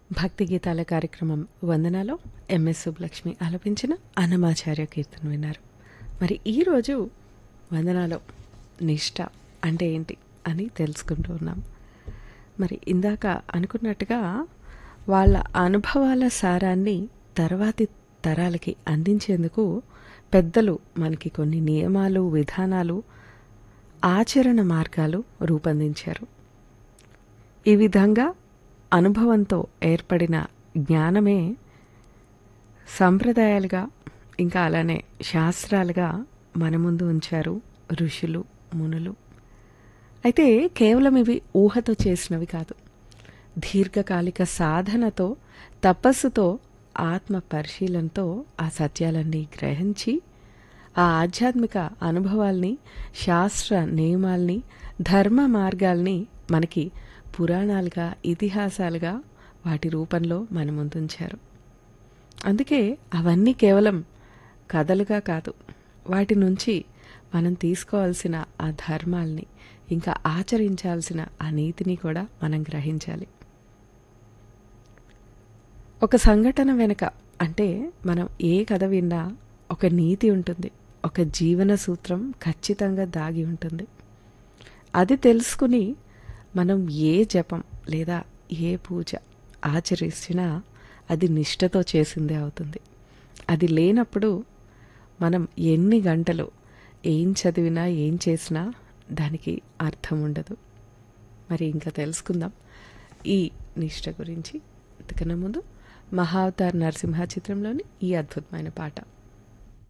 భక్తి గీతాల కార్యక్రమం వందనాలో ఎంఎస్ సుబ్బలక్ష్మి ఆలపించిన అన్నమాచార్య కీర్తన విన్నారు మరి ఈరోజు వందనాలో నిష్ట అంటే ఏంటి అని తెలుసుకుంటూ ఉన్నాం మరి ఇందాక అనుకున్నట్టుగా వాళ్ళ అనుభవాల సారాన్ని తర్వాతి తరాలకి అందించేందుకు పెద్దలు మనకి కొన్ని నియమాలు విధానాలు ఆచరణ మార్గాలు రూపొందించారు ఈ విధంగా అనుభవంతో ఏర్పడిన జ్ఞానమే సంప్రదాయాలుగా ఇంకా అలానే శాస్త్రాలుగా మన ముందు ఉంచారు ఋషులు మునులు అయితే కేవలం ఇవి ఊహతో చేసినవి కాదు దీర్ఘకాలిక సాధనతో తపస్సుతో ఆత్మ పరిశీలనతో ఆ సత్యాలన్నీ గ్రహించి ఆ ఆధ్యాత్మిక అనుభవాల్ని శాస్త్ర నియమాల్ని ధర్మ మార్గాల్ని మనకి పురాణాలుగా ఇతిహాసాలుగా వాటి రూపంలో మన ముందుంచారు అందుకే అవన్నీ కేవలం కథలుగా కాదు వాటి నుంచి మనం తీసుకోవాల్సిన ఆ ధర్మాల్ని ఇంకా ఆచరించాల్సిన ఆ నీతిని కూడా మనం గ్రహించాలి ఒక సంఘటన వెనుక అంటే మనం ఏ కథ విన్నా ఒక నీతి ఉంటుంది ఒక జీవన సూత్రం ఖచ్చితంగా దాగి ఉంటుంది అది తెలుసుకుని మనం ఏ జపం లేదా ఏ పూజ ఆచరిస్తున్నా అది నిష్టతో చేసిందే అవుతుంది అది లేనప్పుడు మనం ఎన్ని గంటలు ఏం చదివినా ఏం చేసినా దానికి అర్థం ఉండదు మరి ఇంకా తెలుసుకుందాం ఈ నిష్ట గురించి అంతకన్నా ముందు మహావతార్ నరసింహ చిత్రంలోని ఈ అద్భుతమైన పాట